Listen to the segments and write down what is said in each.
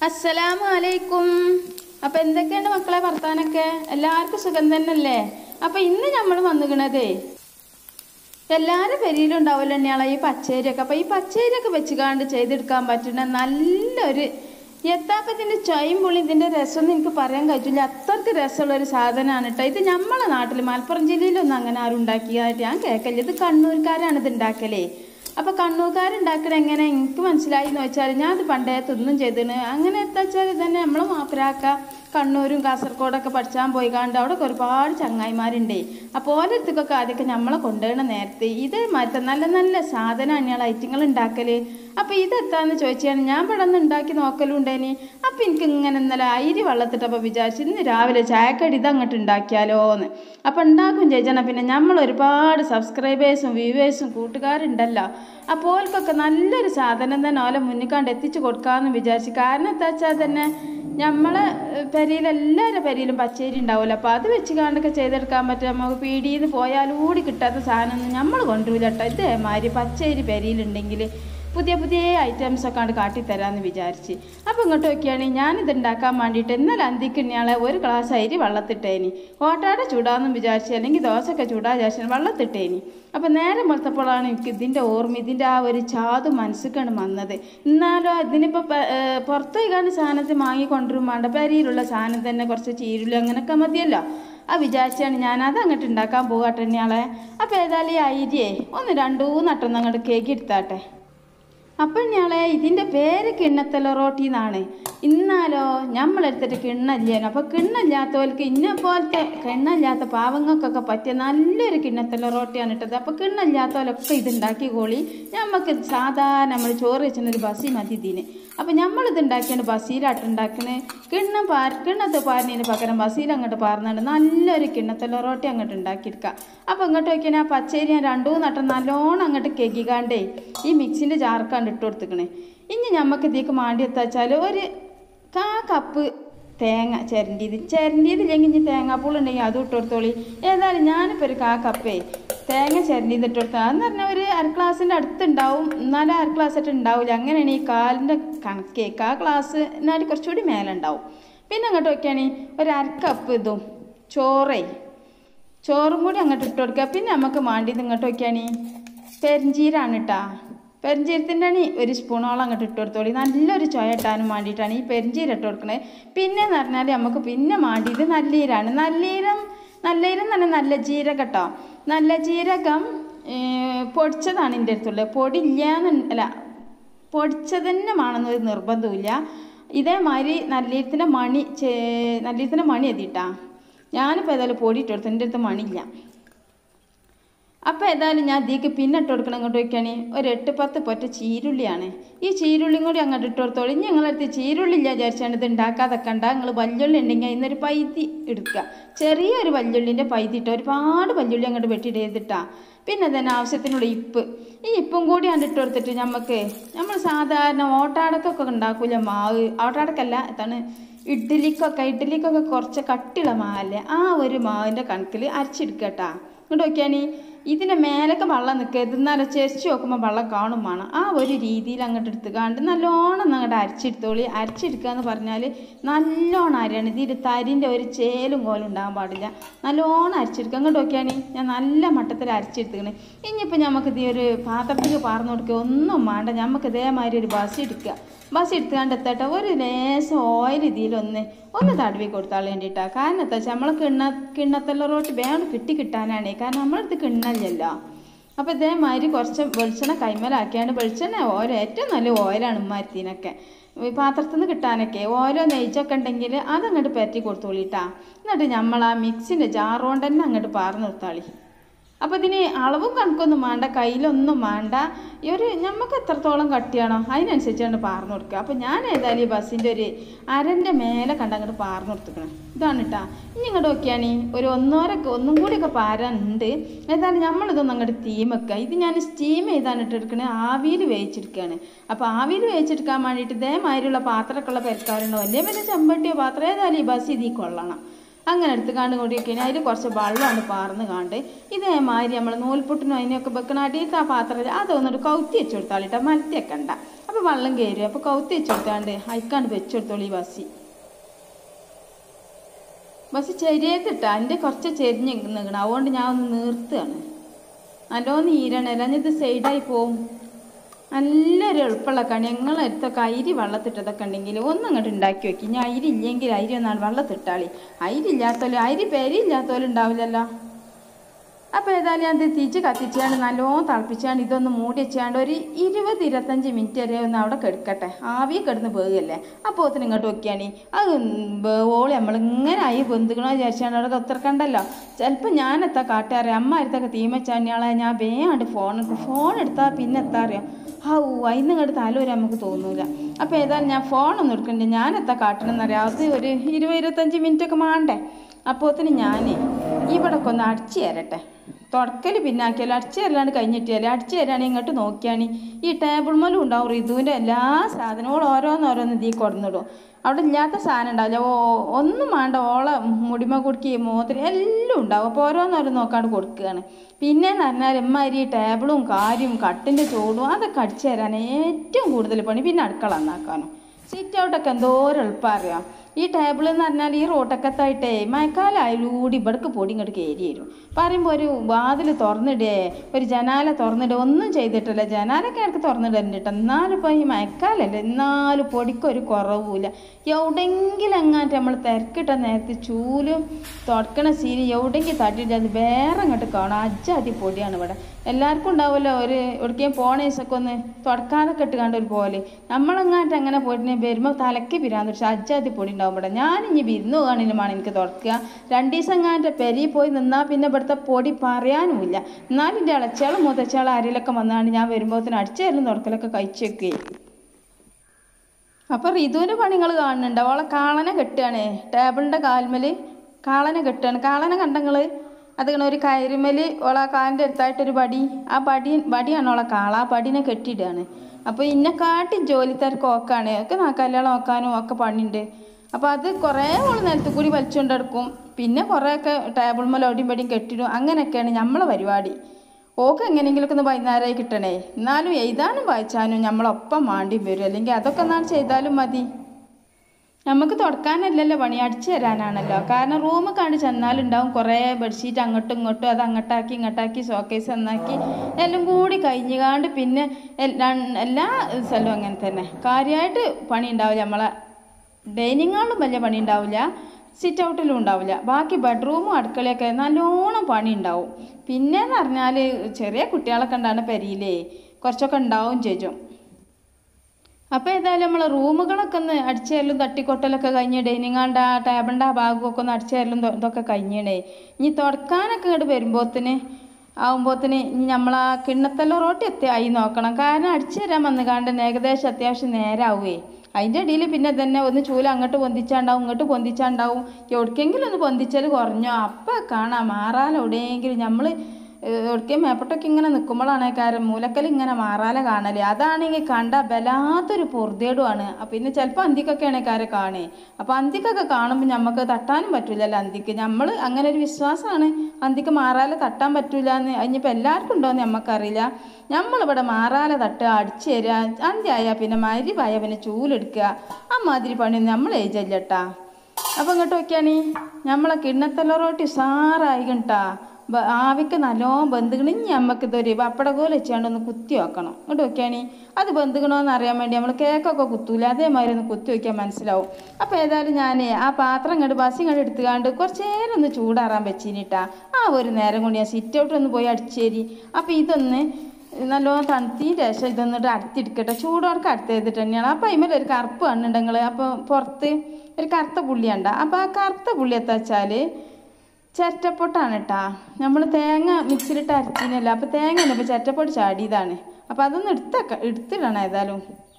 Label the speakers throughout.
Speaker 1: അസ്സലാമു അലൈക്കും അപ്പൊ എന്തൊക്കെയുണ്ട് മക്കളെ വർത്താനൊക്കെ എല്ലാവർക്കും സുഖം തന്നെയല്ലേ അപ്പൊ ഇന്ന് നമ്മൾ വന്നിക്കണതേ എല്ലാവരും പെരിയിലും ഉണ്ടാവില്ല തന്നെയാണ് ഈ പച്ചേരിയൊക്കെ അപ്പൊ ഈ പച്ചേരിയൊക്കെ വെച്ചുകാണ്ട് ചെയ്തെടുക്കാൻ പറ്റുന്ന നല്ലൊരു എത്താപ്പത്തിന്റെ ചൊയും പുളി ഇതിന്റെ രസം എനിക്ക് പറയാൻ കഴിച്ചില്ല അത്രക്ക് രസമുള്ള ഒരു സാധനമാണ് കേട്ടോ ഇത് നമ്മളെ നാട്ടിൽ മലപ്പുറം ജില്ലയിലൊന്നും അങ്ങനെ ആരും ഉണ്ടാക്കിയതായിട്ട് ഞാൻ കേൾക്കല്ല ഇത് കണ്ണൂർക്കാരാണ് ഇത് ഉണ്ടാക്കലേ അപ്പൊ കണ്ണൂർക്കാരുണ്ടാക്കണ എങ്ങനെ എനിക്ക് മനസ്സിലായി എന്ന് വെച്ചാൽ ഞാൻ അത് പണ്ടേ തിന്നും ചെയ്തിന് അങ്ങനെ എന്താ വെച്ചാൽ തന്നെ നമ്മളെ മാപ്പിരാക്ക കണ്ണൂരും കാസർഗോഡൊക്കെ പഠിച്ചാൻ പോയി കണ്ട് അവിടെ ഒരുപാട് ചങ്ങായിമാരുണ്ടേ അപ്പോൾ ഓരോരുത്തർക്കൊക്കെ ആദ്യമൊക്കെ നമ്മളെ കൊണ്ടുപോകണ നേരത്തെ ഇതേമാതിരത്തെ നല്ല നല്ല സാധനം തന്നെയാണ് ഐറ്റങ്ങൾ ഉണ്ടാക്കല് അപ്പോൾ ഇതെത്താന്ന് ചോദിച്ചാൽ ഞാൻ ഇവിടെ നിന്ന് ഉണ്ടാക്കി നോക്കലുണ്ടേനി അപ്പം എനിക്ക് ഇങ്ങനെ ഇന്നലെ അരി വെള്ളത്തിട്ടപ്പോൾ വിചാരിച്ചു ഇന്ന് രാവിലെ ചായക്കടി ഇതങ്ങോട്ട് ഉണ്ടാക്കിയാലോന്ന് അപ്പം ഉണ്ടാക്കും ചേച്ചണ പിന്നെ നമ്മൾ ഒരുപാട് സബ്സ്ക്രൈബേഴ്സും വ്യൂവേഴ്സും കൂട്ടുകാരുണ്ടല്ലോ അപ്പോൾ ഓൽക്കൊക്കെ നല്ലൊരു സാധനം തന്നെ ഓലെ മുന്നിൽ കണ്ട് എത്തിച്ചു കൊടുക്കാമെന്ന് വിചാരിച്ചു കാരണം എന്താ വെച്ചാൽ തന്നെ നമ്മളെ പെരയിൽ എല്ലാവരുടെ പെരയിലും പച്ചരി ഉണ്ടാവുമല്ലോ അപ്പോൾ അത് വെച്ച് കാണ്ടൊക്കെ ചെയ്തെടുക്കാൻ പറ്റും നമുക്ക് പീടിയിൽ നിന്ന് പോയാലും കൂടി കിട്ടാത്ത സാധനമൊന്നും നമ്മൾ കൊണ്ടുപോയില്ല കേട്ടോ ഇതേമാതിരി പച്ചരി പെരയിലുണ്ടെങ്കിൽ പുതിയ പുതിയ ഐറ്റംസ് ഒക്കെ ആണ് കാട്ടിത്തരാമെന്ന് വിചാരിച്ച് അപ്പോൾ ഇങ്ങോട്ട് നോക്കിയാണെങ്കിൽ ഞാനിത് ഉണ്ടാക്കാൻ വേണ്ടിയിട്ട് ഇന്നലെ അന്തിക്കിണ്യാളെ ഒരു ഗ്ലാസ് അരി വെള്ളത്തിട്ടേനി ഓട്ടാട ചൂടാന്ന് വിചാരിച്ചു അല്ലെങ്കിൽ ദോശയൊക്കെ ചൂടാ വിചാരിച്ചു വെള്ളത്തിട്ടേനി അപ്പോൾ നേരെ മുളത്തപ്പോഴാണ് എനിക്ക് ഇതിൻ്റെ ഓർമ്മ ഇതിൻ്റെ ആ ഒരു ചാതു മനസ്സിക്കാണ് വന്നത് എന്നാലോ ഇതിനിപ്പോൾ പുറത്തു പോയിക്കാണ്ട് സാധനത്തിൽ വാങ്ങി കൊണ്ടുവരും വേണ്ട പെരിയിലുള്ള സാധനം തന്നെ കുറച്ച് ചീരുള്ളി അങ്ങനെയൊക്കെ മതിയല്ലോ ആ വിചാരിച്ചാണ് ഞാൻ അത് അങ്ങോട്ട് ഉണ്ടാക്കാൻ പോകട്ടെ തന്നെയാളെ അപ്പോൾ ഏതായാലും ഈ അരിയെ ഒന്ന് രണ്ടു നട്ടൊന്ന് അങ്ങോട്ട് കേക്ക് എടുത്താട്ടെ അപ്പം ഞാളെ ഇതിൻ്റെ പേര് കിണ്ണത്തലറോട്ടി എന്നാണ് ഇന്നാലോ നമ്മളെടുത്തിട്ട് കിണ്ണല്ലേനോ അപ്പോൾ കിണ്ണല്ലാത്തവർക്ക് ഇന്ന പോലത്തെ കിണ്ണല്ലാത്ത പാവങ്ങൾക്കൊക്കെ പറ്റിയ നല്ലൊരു കിണ്ണത്തലറോട്ടിയാണ് ഇട്ടത് അപ്പോൾ കിണ്ണല്ലാത്തവരൊക്കെ ഇത് ഉണ്ടാക്കിക്കോളി നമുക്ക് സാധാരണ നമ്മൾ ചോറ് വെച്ചൊരു ബസ്സി മതി ഇതിന് അപ്പോൾ നമ്മളിത് ഉണ്ടാക്കിയാണ് ബസ്സിയിലാട്ട് ഉണ്ടാക്കണേ കിണ്ണം പാർ കിണ്ണത്ത് പാരിനതിന് പകരം ബസ്സിയിൽ അങ്ങോട്ട് പാർന്നുണ്ട് നല്ലൊരു കിണ്ണത്തലറോട്ടി അങ്ങോട്ട് ഉണ്ടാക്കിയെടുക്കുക അപ്പോൾ ഇങ്ങോട്ട് നോക്കിയാൽ ആ പച്ചരി ഞാൻ രണ്ടു നട്ടം നല്ലോണം അങ്ങോട്ട് കെകിക്കാണ്ടേ ഈ മിക്സിൻ്റെ ജാർക്കാണ്ട് ഇട്ട് കൊടുത്തിക്കണേ ഇനി നമുക്ക് ഇതിലേക്ക് മാണ്ടി എത്താച്ചാൽ ഒരു കാ കപ്പ് തേങ്ങ ചിരണ്ടിയത് ചിരണ്ടിയതില്ലെങ്കിൽ ഇനി തേങ്ങാപ്പൂൾ ഉണ്ടെങ്കിൽ അതും ഇട്ട് കൊടുത്തോളി ഏതായാലും ഞാനിപ്പോൾ ഒരു കാ കപ്പേ തേങ്ങ ചിരണ്ടിയത് ഇട്ട് കൊടുത്താൽ അതെന്ന് പറഞ്ഞാൽ ഒരു അര ഗ്ലാസിൻ്റെ അടുത്തുണ്ടാവും എന്നാലും അര ഗ്ലാസ് ആയിട്ട് ഉണ്ടാവില്ല അങ്ങനെയാണ് ഈ കാലിൻ്റെ കണക്കേ കാ ഗ്ലാസ് എന്നാലും കുറച്ചുകൂടി മേലെ ഉണ്ടാവും പിന്നെ അങ്ങോട്ട് നോക്കിയാണെങ്കിൽ ഒരു അര കപ്പ് ഇതും ചോറേ ചോറും കൂടി അങ്ങോട്ട് ഇട്ട് കൊടുക്കുക പിന്നെ നമുക്ക് മാണ്ടിയത് ഇങ്ങോട്ട് നോക്കിയാണെങ്കിൽ പെരിഞ്ചീരാണ് കേട്ടാ പെരിഞ്ചീരത്തിൻ്റെ ആണ് ഒരു സ്പൂണോളം അങ്ങോട്ട് ഇട്ട് കൊടുത്തോളി നല്ലൊരു ചൊയ ഇട്ടാനും വേണ്ടിയിട്ടാണ് ഈ പെരിഞ്ചീരം ഇട്ട് കൊടുക്കണത് പിന്നെ എന്ന് പറഞ്ഞാൽ നമുക്ക് പിന്നെ മാണ്ടിയത് നല്ലീരാണ് നല്ലീരം നല്ലീരം തന്നെ നല്ല ജീരകം കേട്ടോ നല്ല ജീരകം പൊടിച്ചതാണ് എൻ്റെ അടുത്തുള്ളത് പൊടിയില്ലാന്ന് അല്ല പൊടിച്ചത് തന്നെ വേണമെന്നൊരു നിർബന്ധമില്ല ഇതേമാതിരി നല്ലീരത്തിൻ്റെ മണി ചേ നല്ലീരത്തിൻ്റെ മണി എത്തിയിട്ടാ ഞാനിപ്പോൾ ഏതായാലും പൊടി ഇട്ട് കൊടുത്തു എൻ്റെ അടുത്ത് മണിയില്ല അപ്പോൾ ഏതായാലും ഞാൻ ഇതിലേക്ക് പിന്നെ ഇട്ട് കൊടുക്കണം ഇങ്ങോട്ട് വയ്ക്കുകയാണെങ്കിൽ ഒരു എട്ട് പത്ത് പൊറ്റ ചീരുള്ളിയാണ് ഈ ചീരുള്ളിയും കൂടി അങ്ങോട്ട് ഇട്ട് കൊടുത്തോളൂ ഇനി ഞങ്ങളടുത്ത് ചീരുള്ളി ഇല്ല വിചാരിച്ചാണ് ഇത് ഉണ്ടാക്കാതൊക്കെ ഉണ്ടാ നിങ്ങൾ വല്യുള്ളി ഉണ്ടെങ്കിൽ അതിന്നൊരു പൈതി എടുക്കുക ചെറിയൊരു വല്യുള്ളിൻ്റെ പൈതി ഇട്ടോ ഒരുപാട് വല്യുള്ളി അങ്ങോട്ട് വെട്ടിയിടേതിട്ടാ പിന്നെ തന്നെ ആവശ്യത്തിനുള്ള ഇപ്പ് ഈ ഇപ്പും കൂടി അങ്ങോട്ട് ഇട്ട് കൊടുത്തിട്ട് നമുക്ക് നമ്മൾ സാധാരണ ഓട്ടാടക്കൊക്കെ ഉണ്ടാക്കൂല മാവ് ഓട്ടാടക്കല്ല എന്താണ് ഇഡ്ഡലിക്കൊക്കെ ഇഡ്ഡലിക്കൊക്കെ കുറച്ച് കട്ടിയുള്ള മാവല്ലേ ആ ഒരു മാവിൻ്റെ കണക്കിൽ അരച്ചെടുക്കട്ടാ ഇങ്ങോട്ട് നോക്കിയാണീ ഇതിൻ്റെ മേലൊക്കെ വെള്ളം നിൽക്കരുത് എന്നാലും ചെരിച്ച് നോക്കുമ്പോൾ വെള്ളം കാണും വേണം ആ ഒരു രീതിയിൽ അങ്ങോട്ട് എടുത്തുകാണ്ട് നല്ലോണം അങ്ങോട്ട് അരച്ചെടുത്തോളി അരച്ചെടുക്കുക എന്ന് പറഞ്ഞാൽ നല്ലോണം അരയാണ് ഇതിൽ തരിൻ്റെ ഒരു ചേലും കോലും ഉണ്ടാകാൻ പാടില്ല നല്ലോണം അരച്ചെടുക്കുക അങ്ങോട്ട് നോക്കിയാണി ഞാൻ നല്ല മട്ടത്തിൽ അരച്ചെടുത്തുക്കണേ ഇനിയിപ്പോൾ നമുക്ക് ഇത് ഒരു പാത്രത്തിൽ പാർന്നു കൊടുക്കുക ഒന്നും വേണ്ട നമുക്ക് ഇതേമാതിരി ഒരു ബസ് എടുക്കുക ബസ് എടുത്തുകൊണ്ട് എത്തട്ടെ ഒരു ലേശം ഓയിൽ ഇതിലൊന്ന് ഒന്ന് തടവി കൊടുത്താൽ വേണ്ടിയിട്ടാണ് കാരണം എന്താ വെച്ചാൽ നമ്മൾ കിണ്ണ കിണ്ണത്തുള്ള റോട്ട് വേണം കിട്ടി കിട്ടാനാണ് കാരണം നമ്മളടുത്ത് കിണ്ണല്ലല്ലോ അപ്പോൾ ഇതേമാതിരി കുറച്ച് വെളിച്ചെണ്ണ കൈമലാക്കിയാണ്ട് വെളിച്ചെണ്ണ ഓരോ ഏറ്റവും നല്ല ഓയിലാണ് ഉമ്മാരത്തിനൊക്കെ പാത്രത്തിൽ നിന്ന് കിട്ടാനൊക്കെ ഓരോ നെയ്ച്ചൊക്കെ ഉണ്ടെങ്കിൽ അതങ്ങോട്ട് പറ്റി കൊടുത്തോളിട്ടാ എന്നിട്ട് നമ്മൾ ആ മിക്സിൻ്റെ ജാറുകൊണ്ട് തന്നെ അങ്ങോട്ട് പാർന്ന് കൊടുത്താളി അപ്പോൾ ഇതിന് അളവും കണക്കൊന്നും വേണ്ട കയ്യിലൊന്നും വേണ്ട ഈ ഒരു നമുക്ക് എത്രത്തോളം കട്ടിയാണോ അതിനനുസരിച്ചാണ് പാർന്നു കൊടുക്കുക അപ്പോൾ ഞാൻ ഏതായാലും ഈ ബസ്സിൻ്റെ ഒരു അരൻ്റെ മേലെ കണ്ട് അങ്ങോട്ട് പാർന്നു കൊടുത്തിക്കണം ഇതാണ് കേട്ടോ ഇനി ഇങ്ങോട്ട് നോക്കിയാണി ഒരു ഒന്നോരൊക്കെ ഒന്നും കൂടിയൊക്കെ പാരാനുണ്ട് ഏതായാലും നമ്മളിതൊന്നും അങ്ങോട്ട് തീം വെക്കുക ഇത് ഞാൻ സ്റ്റീം ചെയ്താണ് ഇട്ടെടുക്കണേ ആവിയിൽ വേവിച്ചെടുക്കുകയാണ് അപ്പോൾ ആവിയിൽ വേവിച്ചെടുക്കാൻ വേണ്ടിയിട്ട് ഇതേമാതിരിയുള്ള പാത്രമൊക്കെ ഉള്ള പെരക്കാരുണ്ടോ വലിയ വലിയ ചെമ്പട്ടിയോ പാത്രം ഏതായാലും ഈ ബസ് ഇതിൽ കൊള്ളണം അങ്ങനെ എടുത്ത് കണ്ട് കൊണ്ടിരിക്കുകയാണ് അതിൽ കുറച്ച് വെള്ളമാണ് പാർന്ന് കാണ്ട് ഇതേമാതിരി നമ്മൾ നൂൽപുട്ടിനും അതിനൊക്കെ വെക്കണ അടിയത്തെ ആ പാത്രത്തിൽ അതൊന്നിട്ട് കൗത്തി വെച്ച് കൊടുത്താളിട്ട മലത്തി വെക്കണ്ട അപ്പോൾ വെള്ളം കയറി അപ്പോൾ കൗത്തി വെച്ച് കൊടുത്താണ്ട് അയക്കാണ്ട് വെച്ചെടുത്തോളൂ ഈ ബസ്സി ബസ് ചെരിയത്തിട്ടാ എൻ്റെ കുറച്ച് ചെരിഞ്ഞ് നിൽക്കണം അതുകൊണ്ട് ഞാൻ ഒന്ന് നിർത്തുകയാണ് നല്ലോണം നീരണം അല്ലാഞ്ഞ ഇത് സൈഡായി പോവും നല്ലൊരു എളുപ്പമുള്ള കണി ഞങ്ങളെ അടുത്തൊക്കെ അരി വെള്ളത്തിട്ടതൊക്കെ ഉണ്ടെങ്കിൽ ഒന്നും അങ്ങോട്ട് ഉണ്ടാക്കി വെക്കി ഞാൻ അരി ഇല്ലെങ്കിൽ അരി ഒന്നാണ് വെള്ളത്തിട്ടാളി അരി ഇല്ലാത്തോലും അരി പേരി ഇല്ലാത്തോലും ഉണ്ടാവില്ലല്ലോ അപ്പോൾ ഏതായാലും ഞാൻ ഇത് തിരിച്ച് കത്തിച്ചാണ്ട് നല്ലോണം തിളപ്പിച്ചാണ്ട് ഇതൊന്ന് മൂടി വെച്ചാണ്ട് ഒരു ഇരുപത് ഇരുപത്തഞ്ച് മിനിറ്റ് വരെ ഒന്ന് അവിടെ കെടുക്കട്ടെ ആവി കിടന്ന് വേഗല്ലേ അപ്പോൾ ഒത്തിന് ഇങ്ങോട്ട് വെക്കുകയാണ് അത് വേവോളി നമ്മൾ ഇങ്ങനെ ആയി ബന്ധുക്കണോ വിചാരിച്ചാണ്ട് അവിടെ കുത്തിറക്കണ്ടല്ലോ ചിലപ്പോൾ ഞാൻ എത്താ കാട്ടുകാരെ അമ്മ അടുത്തൊക്കെ തീമച്ചാണിയാളെ ഞാൻ വേഗം ഫോൺ ഫോൺ എടുത്താൽ പിന്നെ എത്താ അറിയാം ഹൗ അതിന് ഇങ്ങോട്ട് തലവരെ നമുക്ക് തോന്നൂല അപ്പോൾ ഏതായാലും ഞാൻ ഫോണൊന്നും എടുക്കണ്ടേ ഞാൻ എത്താ കാട്ടണമെന്നറിയാം അത് ഒരു ഇരുപത് ഇരുപത്തഞ്ച് മിനിറ്റ് ഒക്കെ മാണ്ടേ അപ്പോത്തിന് ഞാൻ ഇവിടെ ഒക്കെ ഒന്ന് അടിച്ചു തരട്ടെ തുടക്കൽ പിന്നാക്കിയാലും അടിച്ചു തരലാണ്ട് കഴിഞ്ഞിട്ടില്ല അടിച്ചു തരാണെങ്കിൽ ഇങ്ങോട്ട് നോക്കിയാണ് ഈ ടേബിൾ മേലും ഉണ്ടാവും ഋതുവിൻ്റെ എല്ലാ സാധനങ്ങളും ഓരോന്നോരോന്ന് ഇതിൽ കൊടുന്നിടും അവിടെ ഇല്ലാത്ത സാധനം ഉണ്ടാവില്ല ഓ ഒന്നും വേണ്ട ഓള മുടിമ കുടുക്കി മോതിരം എല്ലാം ഉണ്ടാവും അപ്പോൾ ഓരോന്നോരോന്ന് നോക്കാണ്ട് കൊടുക്കുകയാണ് പിന്നെ എന്ന് പറഞ്ഞാൽ എമ്മാതിരി ടേബിളും കാര്യം കട്ടിൻ്റെ ചൂടും അതൊക്കെ അടിച്ചു തരാൻ ഏറ്റവും കൂടുതൽ പണി പിന്നെ അടുക്കള നന്നാക്കാനും സിറ്റ് ഔട്ടൊക്കെ എന്തോരം എളുപ്പം അറിയാം ഈ ടേബിൾ എന്ന് പറഞ്ഞാൽ ഈ റോട്ടക്കത്തായിട്ടേ മഴക്കാലമായാലൂടി ഇവിടേക്ക് പൊടി ഇങ്ങോട്ട് കയറി വരും പറയുമ്പോൾ ഒരു വാതിൽ തുറന്നിടേ ഒരു ജനാല തുറന്നിടേ ഒന്നും ചെയ്തിട്ടില്ല ജനാലൊക്കെ ഇടയ്ക്ക് തുറന്നിടരുന്നുണ്ട് കേട്ടോ എന്നാലും ഇപ്പോൾ ഈ മഴക്കാലല്ലേ എന്നാലും പൊടിക്കൊരു കുറവുമില്ല എവിടെയെങ്കിലും എങ്ങാണ്ട് നമ്മൾ തിരക്കിട്ട നേരത്തെ ചൂലും തുടക്കണ സീന് എവിടെയെങ്കിലും തട്ടിയിട്ട് അത് വേറെ അങ്ങോട്ട് കാണാം അജ്ജാതി പൊടിയാണ് ഇവിടെ എല്ലാവർക്കും ഉണ്ടാവുമല്ലോ ഒരു എവിടേക്കും പോണ ദിവസമൊക്കെ ഒന്ന് തുടക്കാതൊക്കെ ഇട്ട് കണ്ട ഒരു പോലെ നമ്മളെങ്ങാണ്ട് അങ്ങനെ പോയിട്ട് വരുമ്പോൾ തലക്ക് പിരാന്ത് പക്ഷെ അജ്ജാതി പൊടി ഉണ്ടാവും ഇവിടെ ഞാൻ ഇനി വിരുന്ന് പോകാണെങ്കിലുമാണ് എനിക്ക് തുടക്കുക രണ്ട് ദിവസം എങ്ങാണ്ട് പെരി പോയി നിന്നാൽ പിന്നെ ഇവിടുത്തെ പൊടി പറയാനുമില്ല എന്നാലും എൻ്റെ ഇളച്ചയാളും മുതച്ചാളും ആരെങ്കിലൊക്കെ വന്നാണ് ഞാൻ വരുമ്പോഴത്തേന് അടിച്ചാലും തുടക്കലൊക്കെ കഴിച്ചു വെക്കുകയും അപ്പൊ റിതുവിന്റെ പണികൾ കാണുന്നുണ്ട് അവളെ കാളനെ കെട്ടുകയാണ് ടേബിളിന്റെ കാൽമേല് കാളനെ കെട്ടുകയാണ് കാളനെ കണ്ടങ്ങള് അതിങ്ങനെ ഒരു കയറുമേല് ഓളെ കാലിൻ്റെ അടുത്തായിട്ടൊരു ബടി ആ ബടി ബടിയാണ് ഓളെ കാള ആ ബടിനെ കെട്ടിയിടുകയാണ് അപ്പോൾ ഇന്നെക്കാട്ടി ജോലി തിരക്ക് ഓക്കാണ് ഒക്കെ നാ കല്യാണം നോക്കാനും ഒക്കെ പണിയുണ്ട് അപ്പോൾ അത് കുറേ ഓള് നിലത്ത് കൂടി വലിച്ചുകൊണ്ടെടുക്കും പിന്നെ കുറേയൊക്കെ ടേബിൾ മേലെ അവിടെയും പടിയും കെട്ടിടും അങ്ങനെയൊക്കെയാണ് നമ്മളെ പരിപാടി ഓക്ക് എങ്ങനെയെങ്കിലുമൊക്കെ ഒന്ന് വൈകുന്നേരമായി കിട്ടണേ എന്നാലും എഴുതാനും വായിച്ചാനും നമ്മളൊപ്പം മാണ്ടി വരും അല്ലെങ്കിൽ അതൊക്കെ എന്നാൽ ചെയ്താലും മതി നമുക്ക് തുടക്കാനല്ലല്ലോ പണി അടിച്ചു തരാനാണല്ലോ കാരണം റൂം കണ്ട് ചെന്നാലുണ്ടാവും കുറേ ബെഡ്ഷീറ്റ് അങ്ങോട്ടും ഇങ്ങോട്ടും അത് അങ്ങോട്ടാക്കി ഇങ്ങോട്ടാക്കി ഷോക്കേസ് നന്നാക്കി എല്ലാം കൂടി കഴിഞ്ഞുകാണ്ട് പിന്നെ എല്ലാ എല്ലാ സ്ഥലവും അങ്ങനെ തന്നെ കാര്യമായിട്ട് പണി ഉണ്ടാവില്ല നമ്മളെ ഡൈനിങ് ഹാളിലും വലിയ പണി ഉണ്ടാവില്ല സിറ്റ് ഔട്ടിലും ഉണ്ടാവില്ല ബാക്കി ബെഡ്റൂമും അടുക്കളയൊക്കെ നല്ലോണം പണി ഉണ്ടാവും പിന്നെന്ന് പറഞ്ഞാൽ ചെറിയ കുട്ടികളൊക്കെ ഉണ്ടാകുന്ന പെരിയിലേ കുറച്ചൊക്കെ ഉണ്ടാവും ചേച്ചും അപ്പോൾ ഏതായാലും നമ്മൾ റൂമുകളൊക്കെ ഒന്ന് അടിച്ചേരലും തട്ടിക്കൊട്ടലൊക്കെ കഴിഞ്ഞ് ഡൈനിങ് ഹാളിൻ്റെ ആ ടേബിളിൻ്റെ ആ ഭാഗമൊക്കെ ഒന്ന് അടിച്ചേരലും ഇതൊ- ഇതൊക്കെ കഴിഞ്ഞണേ ഇനി തുടക്കാനൊക്കെ ഇങ്ങോട്ട് വരുമ്പോത്തിന് ആവുമ്പോത്തിന് ഇനി നമ്മൾ ആ കിണ്ണത്തല്ല റോട്ടി എത്തി ആയി നോക്കണം കാരണം അടിച്ചു തരാൻ വന്ന് കാണ്ടന്നെ ഏകദേശം അത്യാവശ്യം നേരാവുകയെ അതിൻ്റെ ഇടയിൽ പിന്നെ തന്നെ ഒന്ന് ചൂല അങ്ങോട്ട് പൊന്തിച്ചാണ്ടാവും ഇങ്ങോട്ട് പൊന്തിച്ചാണ്ടാവും എവിടേക്കെങ്കിലും ഒന്ന് പൊന്തിച്ചാൽ കുറഞ്ഞോ അപ്പം കാണാം മാറാൻ എവിടെയെങ്കിലും നമ്മൾ എവിടേക്കും മേപ്പട്ടൊക്കെ ഇങ്ങനെ നിൽക്കുമ്പോഴാണ് കാര്യം മൂലക്കൽ ഇങ്ങനെ മാറാല കാണല് അതാണെങ്കിൽ കണ്ട ബലാത്തൊരു പൊറുതേടുമാണ് അപ്പം പിന്നെ ചിലപ്പോൾ അന്തിക്കൊക്കെയാണ് കാര്യം കാണേ അപ്പം അന്തിക്കൊക്കെ കാണുമ്പോൾ നമുക്ക് തട്ടാനും പറ്റൂലല്ലോ അന്തിക്ക് നമ്മൾ അങ്ങനെ ഒരു വിശ്വാസമാണ് അന്തിക്ക് മാറാല തട്ടാൻ പറ്റൂല എന്ന് ഇനിയിപ്പോൾ എല്ലാവർക്കും ഉണ്ടോയെന്ന് നമുക്കറിയില്ല നമ്മളിവിടെ മാറാല തട്ടുക അടിച്ചു തരിക അന്ത്യായ പിന്നെ മരിവായ പിന്നെ ചൂലെടുക്കുക ആ മാതിരി പണിയൊന്നും നമ്മൾ ഏജല്ലട്ടാ അപ്പം ഇങ്ങോട്ട് നോക്കിയാണീ നമ്മളെ കിണ്ണത്തല്ല റോട്ടി സാറായി കണ്ടാ ബ- ആവിക്ക് നല്ലോണം ബന്ധുക്കണ ഇനി നമുക്ക് ഇതൊരു പപ്പട കോല് വെച്ചാണ്ട് ഒന്ന് കുത്തി വെക്കണം ഇങ്ങോട്ട് നോക്കിയാണി അത് ബന്ധുക്കണോന്ന് അറിയാൻ വേണ്ടി നമ്മൾ കേക്കൊക്കെ കുത്തൂല അതേമാതിരി ഒന്ന് കുത്തി വയ്ക്കാൻ മനസ്സിലാവും അപ്പോൾ ഏതായാലും ഞാൻ ആ പാത്രം ഇങ്ങോട്ട് ബസ് ഇങ്ങോട്ട് എടുത്തുകാണ്ട് കുറച്ച് നേരം ഒന്ന് ചൂടാറാൻ വെച്ചിനിട്ടാ ആ ഒരു നേരം കൊണ്ട് ഞാൻ സിറ്റ് ഔട്ട് ഒന്ന് പോയി അടിച്ചേരി അപ്പോൾ ഇതൊന്ന് നല്ലോണം തണുത്തിൻ്റെ ശേഷം ഇതൊന്നിട്ട് അടുത്തെടുക്കട്ടെ ചൂടോർക്ക് അടുത്ത് ചെയ്തിട്ട് തന്നെയാണ് അപ്പോൾ അതിന്മേൽ ഒരു കറുപ്പ് കണ്ണുണ്ടെങ്കിൽ അപ്പോൾ പുറത്ത് ഒരു കറുത്ത പുള്ളിയുണ്ട അപ്പോൾ ആ കറുത്ത പുള്ളി എത്താ വെച്ചാൽ ചിരട്ടപ്പൊട്ടാണ് കേട്ടാ നമ്മൾ തേങ്ങ മിക്സിയിലിട്ട് അരച്ചിനല്ല അപ്പോൾ തേങ്ങ തന്നെ ഇപ്പോൾ ചിരട്ടപ്പൊട്ട് ചാടിയതാണ് അപ്പോൾ അതൊന്ന് എടുത്ത എടുത്തിടണം ഏതായാലും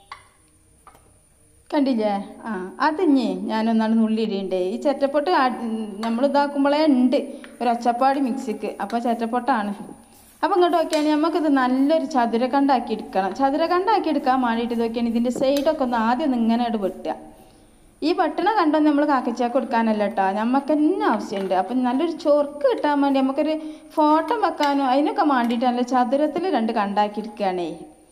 Speaker 1: കണ്ടില്ലേ ആ അതിഞ്ഞേ ഞാനൊന്നാണ് നുള്ളിയിടണ്ടേ ഈ ചെറ്റപ്പൊട്ട് നമ്മൾ ഇതാക്കുമ്പോഴേ ഉണ്ട് ഒരു ഒച്ചപ്പാടി മിക്സിക്ക് അപ്പോൾ ചെറ്റപ്പൊട്ടാണ് അപ്പോൾ ഇങ്ങോട്ട് നോക്കിയാണെങ്കിൽ നമുക്കിത് നല്ലൊരു ചതുരക്കണ്ടാക്കി എടുക്കണം ചതുരക്കണ്ടാക്കി എടുക്കാൻ വേണ്ടിയിട്ട് നോക്കിയാൽ ഇതിൻ്റെ സൈഡൊക്കെ ഒന്ന് ആദ്യം ഒന്ന് ഇങ്ങനെ ഇട്ട് വെട്ടുക ഈ വെട്ടണ കണ്ടോ നമ്മൾ കാക്കച്ചാക്ക് കൊടുക്കാനല്ല കേട്ടോ നമുക്ക് തന്നെ ആവശ്യമുണ്ട് അപ്പം നല്ലൊരു ചൊർക്ക് കിട്ടാൻ വേണ്ടി നമുക്കൊരു ഫോട്ടോ വെക്കാനോ അതിനൊക്കെ വേണ്ടിയിട്ട് നല്ല ചതുരത്തിൽ രണ്ട് കണ്ടാക്കി എടുക്കുകയാണേ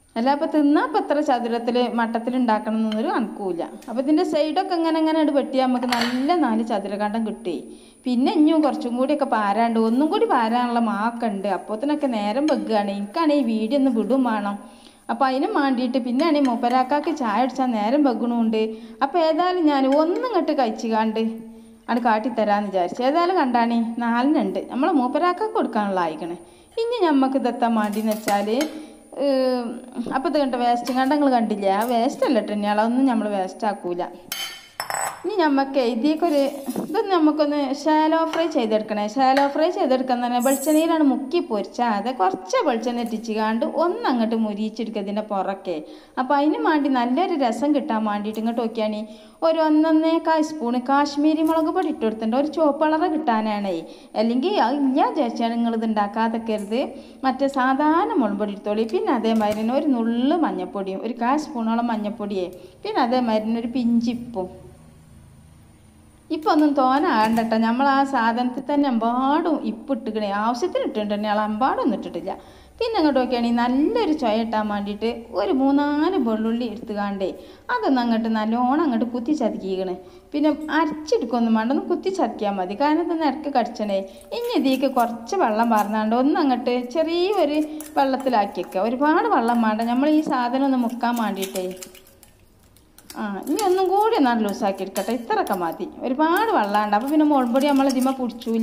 Speaker 1: അല്ല അപ്പോൾ തിന്നാ അപ്പം എത്ര ചതുരത്തിൽ മട്ടത്തിൽ ഉണ്ടാക്കണം എന്നൊരു കണക്കൂല അപ്പോൾ ഇതിൻ്റെ സൈഡൊക്കെ ഇങ്ങനെ ഇങ്ങനെ ഇട്ട് വെട്ടിയാൽ നമുക്ക് നല്ല നാല് ചതുരകണ്ടം കിട്ടുകയെ പിന്നെ ഇനിയും കുറച്ചും കൂടിയൊക്കെ പാരാണ്ട് ഒന്നും കൂടി പാരാനുള്ള മാക്കെ ഉണ്ട് അപ്പോത്തിനൊക്കെ നേരം വെക്കുകയാണ് എനിക്കാണെങ്കിൽ ഈ വീഡിയോ ഒന്ന് വിടും വേണം അപ്പോൾ അതിനും വേണ്ടിയിട്ട് പിന്നെയാണെങ്കിൽ മൂപ്പരാക്കാക്ക് ചായ അടിച്ചാൽ നേരം വെക്കണമുണ്ട് അപ്പോൾ ഏതായാലും ഞാൻ ഒന്നും ഇങ്ങോട്ട് കഴിച്ചു കാണ്ട് ആണ് കാട്ടിത്തരാന്ന് വിചാരിച്ചു ഏതായാലും കണ്ടാണി നാലിനുണ്ട് നമ്മളെ മൂപ്പരാക്കാക്ക് കൊടുക്കാനുള്ള ആയിക്കണേ ഇനി ഞമ്മക്ക് ഇതെത്താൻ വേണ്ടിന്ന് വെച്ചാൽ അപ്പോൾ ഇത് കണ്ട വേസ്റ്റ് കണ്ടങ്ങൾ കണ്ടില്ലേ ആ വേസ്റ്റ് അല്ല കേട്ടോ ഇനി അതൊന്നും നമ്മൾ വേസ്റ്റ് ആക്കൂല ഇനി നമുക്ക് ഇതിലേക്കൊരു ഇതൊന്ന് നമുക്കൊന്ന് ഷാലോ ഫ്രൈ ചെയ്തെടുക്കണേ ഷാലോ ഫ്രൈ ചെയ്തെടുക്കാൻ തന്നെ വെളിച്ചെണ്ണയിലാണ് മുക്കി പൊരിച്ചാൽ അത് കുറച്ച് വെളിച്ചെണ്ണ ഇട്ടിച്ച് കാണ്ട് ഒന്ന് അങ്ങോട്ട് മുരിച്ചെടുക്കുക ഇതിൻ്റെ പുറക്കെ അപ്പോൾ അതിന് വേണ്ടി നല്ലൊരു രസം കിട്ടാൻ വേണ്ടിയിട്ട് ഇങ്ങോട്ട് നോക്കിയാണ് ഒരു ഒന്നൊന്നേക്കാൽ സ്പൂണ് കാശ്മീരി മുളക് പൊടി ഇട്ട് കൊടുത്തിട്ടുണ്ട് ഒരു ചുവപ്പ് കളറ് കിട്ടാനാണേ അല്ലെങ്കിൽ ഞാൻ വിചാരിച്ചാണ് നിങ്ങൾ ഇത് ഉണ്ടാക്കാതെക്കരുത് മറ്റേ സാധാരണ മുളക് പൊടി എടുത്തോളി പിന്നെ അതേമാതിരി തന്നെ ഒരു നുള്ള് മഞ്ഞപ്പൊടിയും ഒരു കാൽ സ്പൂണോളം മഞ്ഞപ്പൊടിയേ പിന്നെ അതേമാതിരി തന്നെ ഒരു പിഞ്ചിപ്പും ഇപ്പം ഒന്നും തോനാകണ്ട കേട്ടോ നമ്മൾ ആ സാധനത്തിൽ തന്നെ എമ്പാടും ഇപ്പം ഇട്ടിക്കണേ ആവശ്യത്തിന് ഇട്ടിട്ടുണ്ട് തന്നെ ആൾ എമ്പാടൊന്നും ഇട്ടിട്ടില്ല പിന്നെ അങ്ങോട്ട് നോക്കുകയാണെങ്കിൽ നല്ലൊരു ചൊയ ഇട്ടാൻ വേണ്ടിയിട്ട് ഒരു മൂന്നാല് വെള്ളുള്ളി എടുത്തുകാണ്ടേ അതൊന്ന് അങ്ങോട്ട് നല്ലോണം അങ്ങോട്ട് കുത്തി ചതക്കിക്കണ് പിന്നെ അരച്ചെടുക്കൊന്നും വേണ്ട ഒന്ന് കുത്തി ചതക്കിയാൽ മതി കാരണം ഇതൊന്ന് ഇടയ്ക്ക് കടിച്ചണേ ഇനി ഇതിലേക്ക് കുറച്ച് വെള്ളം പറഞ്ഞാണ്ട് ഒന്ന് അങ്ങോട്ട് ചെറിയൊരു വെള്ളത്തിലാക്കി വെക്കുക ഒരുപാട് വെള്ളം വേണ്ട നമ്മൾ ഈ സാധനം ഒന്ന് മുക്കാൻ വേണ്ടിയിട്ടേ ആ ഇനി ഒന്നും കൂടി ഒന്നാണ് ലൂസാക്കി എടുക്കട്ടെ ഇത്രയൊക്കെ മതി ഒരുപാട് വെള്ളമുണ്ട് അപ്പോൾ പിന്നെ മുളമ്പൊടി നമ്മൾ ഇതിമ പിടിച്ചൂല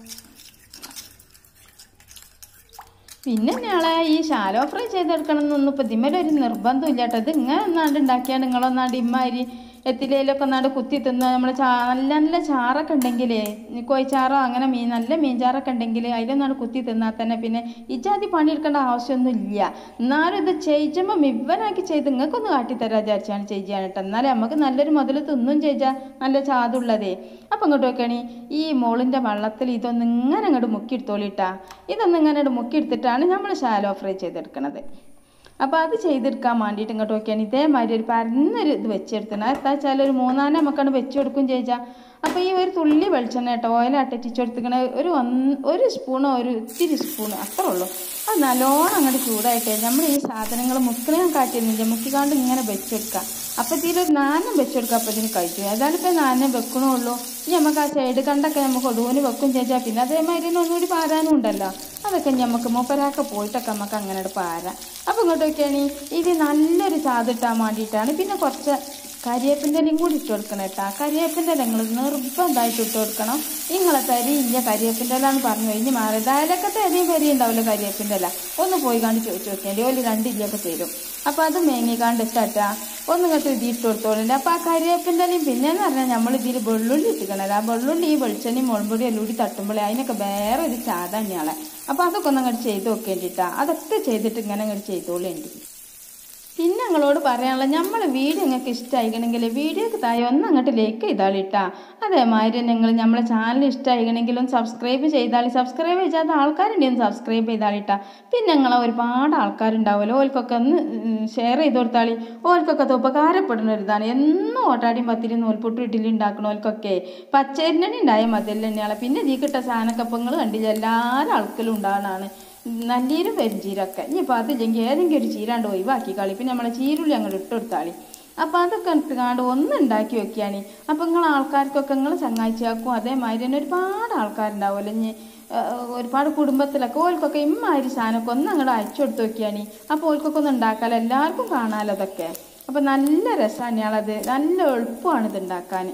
Speaker 1: പിന്നെ ഞങ്ങളെ ഈ ശാലോ ഫ്രൈ ചെയ്തെടുക്കണം എന്നൊന്നും ഇപ്പം ഇതിമേലൊരു നിർബന്ധമില്ല കേട്ടോ ഇത് ഇങ്ങനെ ഒന്നാണ്ട് ഉണ്ടാക്കിയാൽ നിങ്ങളൊന്നാണ്ട് ഇമ്മാതിരി എത്തിലേലൊക്കെ ഒന്നാണ്ട് കുത്തി തിന്ന് നമ്മൾ ചാ നല്ല നല്ല ചാറൊക്കെ ഉണ്ടെങ്കിലേ കോഴിച്ചാറോ അങ്ങനെ മീൻ നല്ല മീൻ ചാറൊക്കെ ഉണ്ടെങ്കിൽ അതിലൊന്നാണ്ട് കുത്തി തിന്നാൽ തന്നെ പിന്നെ ഇജാതി പണിയെടുക്കേണ്ട ആവശ്യമൊന്നും ഇല്ല എന്നാലും ഇത് ചെയ്യുമ്പോൾ മിവനാക്കി ചെയ്ത് നിങ്ങൾക്കൊന്ന് കാട്ടിത്തരാൻ വിചാരിച്ചാണ് ചെയ്യാൻ കേട്ടോ എന്നാലേ നമുക്ക് നല്ലൊരു മുതൽ തിന്നും ചെയ്താൽ നല്ല ചാതുള്ളതേ അപ്പം ഇങ്ങോട്ട് വെക്കണി ഈ മോളിൻ്റെ വെള്ളത്തിൽ ഇതൊന്ന് ഇങ്ങനെ അങ്ങോട്ട് മുക്കിയെടുത്തോളിട്ടാ ഇതൊന്ന് ഇങ്ങനെ അങ്ങോട്ട് മുക്കിയെടുത്തിട്ടാണ് നമ്മൾ ഷാലോ ഫ്രൈ ചെയ്തെടുക്കണത് അപ്പോൾ അത് ചെയ്തെടുക്കാൻ വേണ്ടിയിട്ട് ഇങ്ങോട്ട് നോക്കിയാണ് ഇതേമാതിരി ഒരു പരന്നൊരു ഇത് വെച്ചെടുത്തണം എന്താ വെച്ചാൽ ഒരു മൂന്നാല് നമുക്കാണ് വെച്ച് കൊടുക്കും ചോദിച്ചാൽ അപ്പോൾ ഈ ഒരു തുള്ളി വെളിച്ചെണ്ണ കേട്ടോ ഓയിൽ അട്ടറ്റിച്ച് കൊടുത്തിക്കണ ഒരു ഒന്ന് ഒരു സ്പൂണോ ഒരു ഇത്തിരി സ്പൂണ് അത്രേ ഉള്ളൂ അത് നല്ലോണം അങ്ങോട്ട് ചൂടായിട്ടേ നമ്മൾ ഈ സാധനങ്ങൾ മുക്കിനെ കാട്ടിയിരുന്നില്ല മുക്കിക്കാണ്ട് ഇങ്ങനെ വെച്ചെടുക്കാം അപ്പോൾ ഇതിലൊരു നാനം വെച്ചെടുക്കാം അപ്പോൾ ഇതിന് കഴിച്ചു ഏതായാലും ഇപ്പോൾ നാനം വെക്കണുള്ളൂ ഇനി നമുക്ക് ആ സൈഡ് കണ്ടൊക്കെ നമുക്ക് ഒടുവിന് വെക്കും ചോദിച്ചാൽ പിന്നെ അതേമാതിരി തന്നെ ഒന്നുകൂടി പാരാനും ഉണ്ടല്ലോ അതൊക്കെ നമുക്ക് മൂപ്പരാക്ക പോയിട്ടൊക്കെ നമുക്ക് അങ്ങനെ പാരാം അപ്പോൾ ഇങ്ങോട്ട് നോക്കിയാണി ഇത് നല്ലൊരു ചാതിട്ടാൻ വേണ്ടിയിട്ടാണ് പിന്നെ കുറച്ച് കരിയേപ്പിൻ്റെ ഇലയും കൂടി ഇട്ട് കൊടുക്കണം കേട്ടോ കരിയേപ്പിൻ്റെ ഇല നിങ്ങൾ നിർബന്ധമായിട്ട് ഇട്ട് കൊടുക്കണം നിങ്ങളെ തരി ഇല്ല കരിയേപ്പിൻ്റെ ഇല എന്ന് പറഞ്ഞു കഴിഞ്ഞ് മാറി അയലക്കത്തെ അരിയും കരി ഉണ്ടാവില്ല കരിയേപ്പിൻ്റെ ഇല ഒന്ന് പോയി കണ്ട് ചോദിച്ചു നോക്കിയാൽ ഒരു രണ്ട് ഇല്ലൊക്കെ തരും അപ്പോൾ അത് മേങ്ങിക്കാണ്ട് ഇട്ടാ ഒന്ന് ഇങ്ങോട്ട് ഇത് ഇട്ട് കൊടുത്തോളുണ്ട് അപ്പോൾ ആ കരിവേപ്പിൻ്റെ ഇലയും പിന്നെന്ന് പറഞ്ഞാൽ നമ്മൾ ഇതിൽ വെള്ളുള്ളി ഇട്ടിക്കണല്ലോ ആ വെള്ളുള്ളി ഈ വെളിച്ചെണ്ണയും മുളമ്പൊടി എല്ലാം കൂടി തട്ടുമ്പോഴേ അതിനൊക്കെ വേറെ ഒരു ചാത തന്നെയാണ് അപ്പോൾ അതൊക്കെ ഒന്ന് അങ്ങോട്ട് ചെയ്ത് നോക്കേണ്ടിട്ടാ അതൊക്കെ ചെയ്തിട്ട് ഇങ്ങനെ അങ്ങോട്ട് ചെയ്തോളേണ്ടി പിന്നെ ഞങ്ങളോട് പറയാനുള്ള നമ്മൾ വീഡിയോ നിങ്ങൾക്ക് ഇഷ്ടമായിക്കണമെങ്കിൽ വീഡിയോക്ക് താഴെ ഒന്ന് അങ്ങോട്ട് ലൈക്ക് ചെയ്താളിട്ടാ അതേമാതിരി നിങ്ങൾ നമ്മളെ ചാനൽ ഇഷ്ടമായിക്കണമെങ്കിലും സബ്സ്ക്രൈബ് ചെയ്താളി സബ്സ്ക്രൈബ് ചെയ്യാത്ത ആൾക്കാരുണ്ടെങ്കിൽ സബ്സ്ക്രൈബ് ചെയ്താളിട്ടാ പിന്നെ ഞങ്ങളെ ഒരുപാട് ആൾക്കാരുണ്ടാവുമല്ലോ ഓൽക്കൊക്കെ ഒന്ന് ഷെയർ ചെയ്ത് കൊടുത്താളി ഓൽക്കൊക്കെ അത് ഉപകാരപ്പെടുന്ന ഒരു ഇതാണ് എന്നും ഓട്ടാടിയും പത്തിരി നൂൽപുട്ടും ഇഡ്ഡലി ഉണ്ടാക്കണോൽക്കൊക്കെ പച്ചരിഞ്ഞണി ഉണ്ടായ മതിയല്ല തന്നെയാണ് പിന്നെ ഈ കിട്ട സാധനമൊക്കെ ഇപ്പം നിങ്ങൾ കണ്ടില്ല എല്ലാവരും ആൾക്കാരും ഉണ്ടാകുന്നതാണ് നല്ലീരും പെരുംചീരൊക്കെ ഇനിയിപ്പോൾ അതില്ലെങ്കിൽ ഏതെങ്കിലും ഒരു ചീരാണ്ട് ഒഴിവാക്കി കളി പിന്നെ നമ്മളെ ചീരുള്ളി അങ്ങോട്ട് ഇട്ട് കൊടുത്താളി അപ്പോൾ അതൊക്കെ ഇട്ടുകാണ്ട് ഒന്ന് ഉണ്ടാക്കി വെക്കുകയാണ് അപ്പോൾ നിങ്ങൾ ആൾക്കാർക്കൊക്കെ നിങ്ങൾ ചങ്ങാഴ്ചയാക്കും അതേമാതിരി തന്നെ ഒരുപാട് ആൾക്കാരുണ്ടാവുമല്ലോ ഇനി ഒരുപാട് കുടുംബത്തിലൊക്കെ ഓൽക്കൊക്കെ ഇമ്മാതിരി സാധനമൊക്കെ ഒന്ന് അങ്ങോട്ട് അയച്ചു കൊടുത്ത് നോക്കിയാണ് അപ്പോൾ ഓൽക്കൊക്കെ ഒന്ന് ഉണ്ടാക്കാമല്ലോ എല്ലാവർക്കും കാണാമല്ലോ അതൊക്കെ അപ്പോൾ നല്ല രസമാണ് ഇയാളത് നല്ല എളുപ്പമാണ് ഇത് ഉണ്ടാക്കാൻ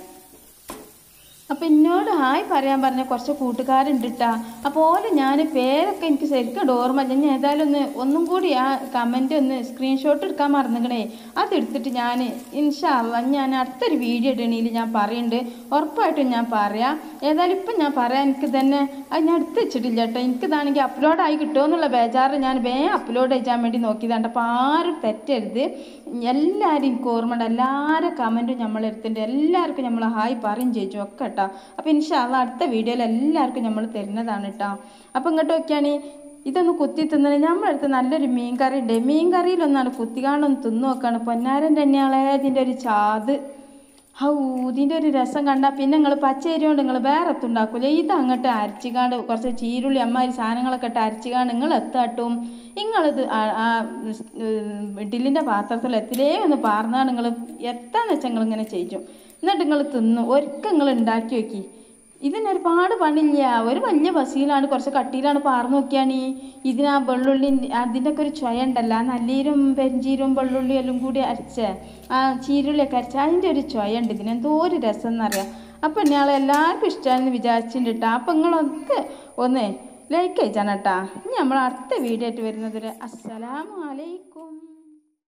Speaker 1: അപ്പം എന്നോട് ഹായ് പറയാൻ പറഞ്ഞ കുറച്ച് കൂട്ടുകാരുണ്ട് കേട്ടാ അപ്പോൾ ഓല് ഞാൻ പേരൊക്കെ എനിക്ക് ശരിക്കും ഓർമ്മ ഞാൻ ഏതായാലും ഒന്ന് ഒന്നും കൂടി ആ കമൻറ്റ് ഒന്ന് സ്ക്രീൻഷോട്ട് എടുക്കാൻ മറന്നിക്കണേ അതെടുത്തിട്ട് ഞാൻ ഇൻഷാല്ല ഞാൻ അടുത്തൊരു വീഡിയോ ഇടണേൽ ഞാൻ പറയുന്നുണ്ട് ഉറപ്പായിട്ടും ഞാൻ പറയാം ഏതായാലും ഇപ്പം ഞാൻ പറയാം എനിക്ക് തന്നെ അത് ഞാൻ എടുത്ത് വെച്ചിട്ടില്ല കേട്ടോ എനിക്കിതാണെങ്കിൽ അപ്ലോഡ് ആയി കിട്ടുമോ എന്നുള്ള ബേജാറ് ഞാൻ വേഗം അപ്ലോഡ് ചെയ്യാൻ വേണ്ടി നോക്കിയതാണ് അപ്പോൾ ആരും തെറ്റരുത് എല്ലാവരും എനിക്ക് ഓർമ്മയുണ്ട് എല്ലാവരും കമൻറ്റും നമ്മളെടുത്തിട്ടുണ്ട് എല്ലാവർക്കും നമ്മൾ ഹായ് പറയും ചേച്ചു ഒക്കെ കേട്ടോ അപ്പോൾ ഇൻഷാല്ല അടുത്ത വീഡിയോയിൽ എല്ലാവർക്കും നമ്മൾ തരുന്നതാണ് കേട്ടോ അപ്പോൾ ഇങ്ങോട്ട് നോക്കിയാണ് ഇതൊന്ന് കുത്തി തിന്നണ നമ്മളടുത്ത് നല്ലൊരു മീൻ കറി ഉണ്ട് മീൻ കറിയിലൊന്നാണ് കുത്തികാണ്ടൊന്ന് തിന്നു നോക്കാണ് പൊന്നാരൻ തന്നെയാളെ ഇതിൻ്റെ ഒരു ചാത് ഹൗ ഇതിൻ്റെ ഒരു രസം കണ്ടാൽ പിന്നെ നിങ്ങൾ പച്ചരി കൊണ്ട് നിങ്ങൾ വേറെ എത്തുണ്ടാക്കൂലേ ഇത് അങ്ങോട്ട് അരച്ചിക്കാണ്ട് കുറച്ച് ചീരുള്ളി അമ്മാതിരി സാധനങ്ങളൊക്കെ ഇട്ട് അരച്ചിക്കാണ്ട് നിങ്ങൾ എത്താട്ടും നിങ്ങളിത് ആ- ആ ഇഡ്ഡലിൻ്റെ പാത്രത്തിൽ എത്തിലേ ഒന്ന് പാർന്നാണ് നിങ്ങൾ എത്താന്ന് വെച്ചാൽ നിങ്ങൾ ഇങ്ങനെ ചെയ്യും എന്നിട്ട് നിങ്ങൾ തിന്നു ഒരിക്കൽ നിങ്ങൾ ഉണ്ടാക്കി വെക്കി ഇതിന് ഒരുപാട് പണിയില്ല ഒരു വലിയ ബസ്സിയിലാണ് കുറച്ച് കട്ടിയിലാണ് പാർന്നു നോക്കിയാണ് ഇതിന് ആ വെള്ളുള്ളി അതിൻ്റെ ഒക്കെ ഒരു ചൊയ ഉണ്ടല്ലോ ആ നല്ലീരും പെരിഞ്ചീരും വെള്ളുള്ളിയും എല്ലാം കൂടി അരച്ച് ആ ചീരുള്ളിയൊക്കെ അരച്ച് അതിൻ്റെ ഒരു ചൊയ ഉണ്ട് ഇതിന് എന്തോ ഒരു രസം എന്നറിയാം അപ്പം ഇയാളെ എല്ലാവർക്കും ഇഷ്ടമാണെന്ന് വിചാരിച്ചിട്ടുണ്ട് കേട്ടോ അപ്പം നിങ്ങളൊക്കെ ഒന്ന് ലൈക്ക് അയച്ചാണ് കേട്ടാ ഇനി നമ്മൾ അടുത്ത വീഡിയോ ആയിട്ട് വരുന്നത് അസ്സലാമു അലൈക്കും